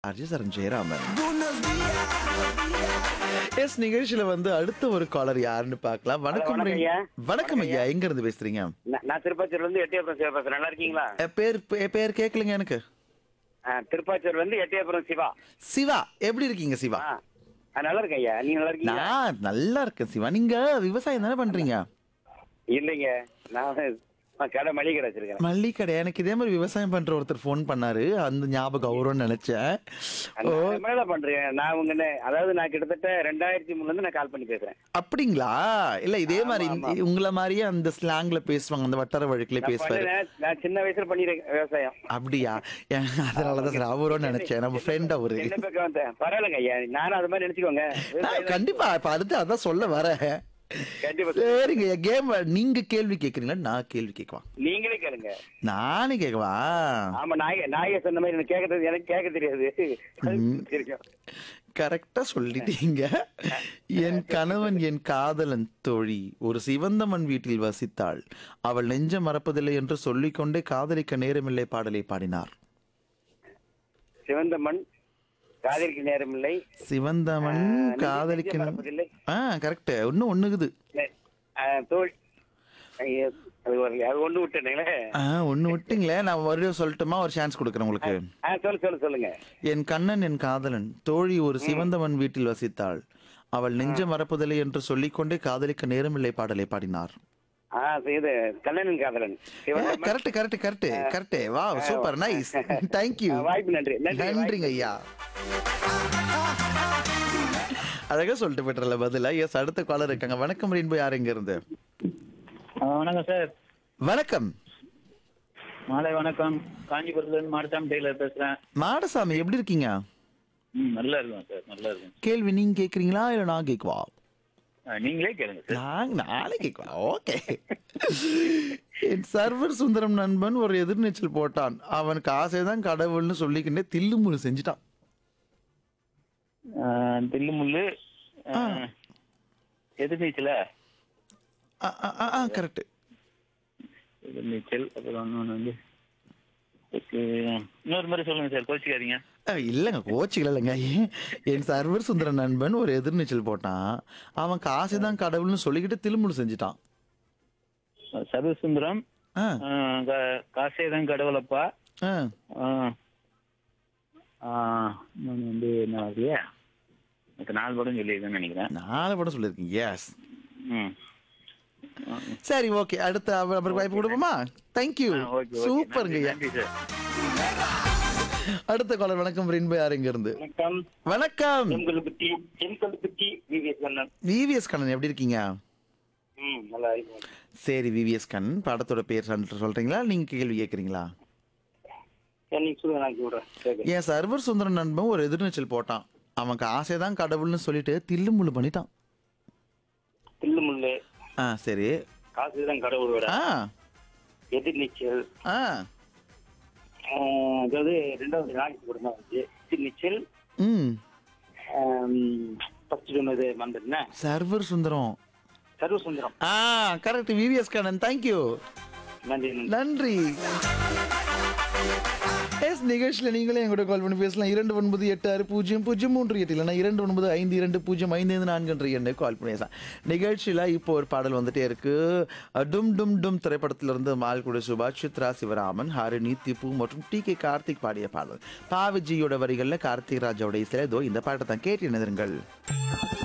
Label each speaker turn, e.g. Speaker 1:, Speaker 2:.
Speaker 1: அஜிசரன் Jayaraman S நிகழ்ச்சியில வந்து அடுத்த ஒரு காலர் யாருன்னு பார்க்கலாம் வணக்கம்
Speaker 2: வணக்கம்
Speaker 1: ரே-
Speaker 2: ஐயா.
Speaker 1: வணக்கம் ஐயா எங்க இருந்து பேசுறீங்க
Speaker 2: நான் நான் திருப்பாச்சூர்ல இருந்து எட்டியபுரம் சிவா பேசுறேன் நல்லா இருக்கீங்களா
Speaker 1: எ, பேர் பே- பேர் கேட்கலங்க எனக்கு
Speaker 2: ஆ, திருப்பாச்சூர்ல இருந்து எட்டியபுரம் சிவா
Speaker 1: சிவா எப்படி இருக்கீங்க சிவா
Speaker 2: ஆ ஆ, நல்லா இருக்கேன் ஐயா நீங்க நல்லா இருக்கீங்களா
Speaker 1: நான் நல்லா இருக்கேன் சிவா நீங்க விவசாயம் தானே பண்றீங்க
Speaker 2: இல்லைங்க நான் நான் கடை மளிகை கடை வச்சிருக்கேன்
Speaker 1: மல்லிகை கடை எனக்கு இதே மாதிரி விவசாயம் பண்ற ஒருத்தர் ஃபோன் பண்ணாரு அந்த ஞாபகம் வரும்னு நினைச்சேன் ஓ
Speaker 2: நான் மேல பண்றேன் நான் உங்க நே- அதாவது நான் கிட்டத்தட்ட ரெண்டாயிரத்தி மூணுல இருந்து நான் கால் பண்ணி பேசுறேன்
Speaker 1: அப்படிங்களா இல்ல இதே
Speaker 2: ஆமா,
Speaker 1: மாதிரி
Speaker 2: ஆமா.
Speaker 1: இந்த- உங்களை மாதிரியே அந்த ஸ்லாங்ல பேசுவாங்க அந்த வட்டார வழக்குல
Speaker 2: நான்
Speaker 1: பேசுவாரு
Speaker 2: பண்ணேன். நான் சின்ன வயசுல பண்ணிருக்கேன் விவசாயம்
Speaker 1: அப்படியா ஏன், அதனாலதான் சார் அவரும் நினைச்சேன் நம்ம ஃப்ரெண்ட் அவரு
Speaker 2: என்ன பக்கம் வந்தேன் பரவாயில்லைங்க ஐயா நானும் அது மாதிரி நினைச்சுக்கோங்க
Speaker 1: ஆ,
Speaker 2: விவசாயம் தான்.
Speaker 1: கண்டிப்பா இப்ப அடுத்து அதான் சொல்ல வரேன்
Speaker 2: கண்டிப்பா
Speaker 1: சரிங்க கேம் நீங்க கேள்வி கேக்குறீங்களா நான் கேள்வி கேட்கவா
Speaker 2: நீங்களே கேளுங்க
Speaker 1: நானே கேட்கவா
Speaker 2: ஆமா நாய நாய சொன்ன மாதிரி எனக்கு கேட்கறது எனக்கு கேட்க தெரியாது அது தெரியும்
Speaker 1: கரெக்டா சொல்லிட்டீங்க என் கணவன் என் காதலன் தோழி ஒரு சிவந்தமன் வீட்டில் வசித்தாள் அவள் நெஞ்ச மறப்பதில்லை என்று சொல்லிக்கொண்டே காதலிக்க நேரமில்லை பாடலை பாடினார்
Speaker 2: சிவந்த மண் காதலிக்கு நேரமில்லை
Speaker 1: சிவந்தமன்
Speaker 2: ஆ,
Speaker 1: காதலிக்க
Speaker 2: நெஞ்சம்
Speaker 1: நேரம்-
Speaker 2: மறப்பதில்லை.
Speaker 1: ஆ கரெக்ட் இன்னும் ஒண்ணுக்குது
Speaker 2: ஆ, தோல் ஐயோ, அது ஒரு- அது ஒண்ணு விட்டுனீங்களே
Speaker 1: ஆ ஒண்ணு விட்டுங்களே நான் மறுபடியும் சொல்லட்டுமா ஒரு சான்ஸ் கொடுக்குறேன் உங்களுக்கு
Speaker 2: ஆ சொல்லு சொல்லு சொல்லுங்க
Speaker 1: என் கண்ணன் என் காதலன் தோழி ஒரு சிவந்தவன் வீட்டில் வசித்தாள் அவள் நெஞ்ச மறப்பதில்லை என்று சொல்லிக்கொண்டே காதலிக்க நேரமில்லை பாடலை பாடினார்
Speaker 2: ஆ இது கண்ணனின் காதலன் சிவந்த மண்.
Speaker 1: கரெக்ட் கரெக்ட் கரெக்ட் கரெக்ட் வா சூப்பர் நைஸ் தேங்க்யூ
Speaker 2: ஆ, வாய்ப்பு நன்றி நன்றி
Speaker 1: நன்றிங்க ஐயா அழகா சொல்லிட்டு போயிட்டுல பதிலா எஸ் அடுத்த காலர் இருக்காங்க வணக்கம் ரெயின்போ யார் எங்க இருந்து
Speaker 3: ஆ, வணக்கம் சார்
Speaker 1: வணக்கம்
Speaker 3: மாலை வணக்கம் காஞ்சிபுரத்துல இருந்து மாடசாமி டெய்லர் பேசுறேன்
Speaker 1: மாடசாமி எப்படி இருக்கீங்க
Speaker 3: ம் நல்லா இருக்கும் சார் நல்லா இருக்கும்
Speaker 1: கேள்வி நீங்க கேக்குறீங்களா இல்ல நான் கேக்குவா
Speaker 3: ஆ, நீங்களே கேளுங்க சார்
Speaker 1: நான் நாளை கேட்கலாம் ஓகே என் சர்வர் சுந்தரம் நண்பன் ஒரு எதிர்நீச்சல் போட்டான் அவனுக்கு ஆசைதான் கடவுள்னு சொல்லிக்கிட்டே தில்லுமுழு செஞ்சுட்டான்
Speaker 3: ஆ, தில்லுமுள்ளு ஆ, எதிர்நீச்சலா
Speaker 1: கரெக்ட்
Speaker 3: எதிர்நீச்சல் அப்புறம் இன்னொன்று வந்து ஓகே. இன்னொரு மாதிரி சொல்லுங்க சார் கோச்சிக்காதீங்க
Speaker 1: இல்லைங்க கோச்சிக்கல இல்லைங்க என் சர்வர் சுந்தர நண்பன் ஒரு எதிர்நீச்சல் போட்டான் அவன் காசுதான் கடவுள்னு சொல்லிக்கிட்டு தில்லுமுழு செஞ்சுட்டான்
Speaker 3: சர்வசுந்தரம்
Speaker 1: ஆ,
Speaker 3: காசேதான் கடவுளப்பா
Speaker 1: ஆ.
Speaker 3: ஆ. ஆ, இன்னொன்னு வந்து என்ன ஆகுது எனக்கு நாலு படம் சொல்லியிருக்கேன்னு நினைக்கிறேன்
Speaker 1: நாலு படம் சொல்லியிருக்கீங்க எஸ்
Speaker 3: ம்
Speaker 1: சரி ஓகே அடுத்த அவர் அவருக்கு வாய்ப்பு கொடுப்போமா தேங்க்யூ
Speaker 3: ஆ, ஓகே, ஓகே.
Speaker 1: சூப்பருங்க
Speaker 3: நன்றி,
Speaker 1: ஐயா
Speaker 3: நன்றி சார்
Speaker 1: அடுத்த காலர் வணக்கம் ரெயின்போ யார் எங்க இருந்து
Speaker 2: வணக்கம்
Speaker 1: வணக்கம்
Speaker 2: செங்கல்பட்டி செங்கல்பட்டி விவிஎஸ் கண்ணன்
Speaker 1: விவிஎஸ் கண்ணன் எப்படி இருக்கீங்க
Speaker 2: ம் நல்லா இருக்கும்
Speaker 1: சரி விவிஎஸ் கண்ணன் படத்தோட பேர் சொல்லிட்டு சொல்றீங்களா நீங்க கேள்வி கேக்குறீங்களா
Speaker 2: சரி நீங்க சொல்லுங்க நான் சொல்றேன் கேட்குறேன்
Speaker 1: என் சர்வர் சுந்தரன் நண்பன் ஒரு எதிர்நீச்சல் போட்டான் அவனுக்கு ஆசைதான் கடவுள்னு சொல்லிட்டு தில்லு முள்ளு பண்ணிட்டான்
Speaker 2: தில்லு முள்ளு
Speaker 1: ஆ சரி
Speaker 2: காசு தான் கடவுளோட
Speaker 1: ஆ
Speaker 2: எதிர்நீச்சல்
Speaker 1: ஆ
Speaker 2: ஆ, அதாவது ரெண்டாவது நாளைக்கு கூட தான் வந்து எதிர்நீச்சல்
Speaker 1: ம்
Speaker 2: ஃபர்ஸ்ட் சொன்னது மறந்துட்டேன்
Speaker 1: சர்வர் சுந்தரம்
Speaker 2: சர்வசுந்தரம்
Speaker 1: ஆ கரெக்ட் விவிஎஸ் கண்ணன் தேங்க்யூ
Speaker 2: நன்றி நன்றி
Speaker 1: நன்றி எஸ் நிகழ்ச்சியில் நீங்களே எங்கூட கால் பண்ணி பேசலாம் இரண்டு ஒன்பது எட்டு ஆறு பூஜ்ஜியம் பூஜ்ஜியம் மூன்று எட்டு இல்லைனா இரண்டு ஒன்பது ஐந்து இரண்டு பூஜ்ஜியம் ஐந்து ஐந்து நான்கு என்ற எண்ணை கால் பண்ணி பேசலாம் நிகழ்ச்சியில் இப்போ ஒரு பாடல் வந்துட்டே இருக்கு அஹ், டும் டும் டும் திரைப்படத்திலிருந்து மால்குடி சுபாஷ் சித்ரா சிவராமன் ஹரிணி திப்பு மற்றும் டி கே கார்த்திக் பாடிய பாடல் பாவிஜியோட வரிகளில் கார்த்திக் ராஜாவோட இசையில இதோ இந்த பாட்டை தான் கேட்டு எழுதுங்கள்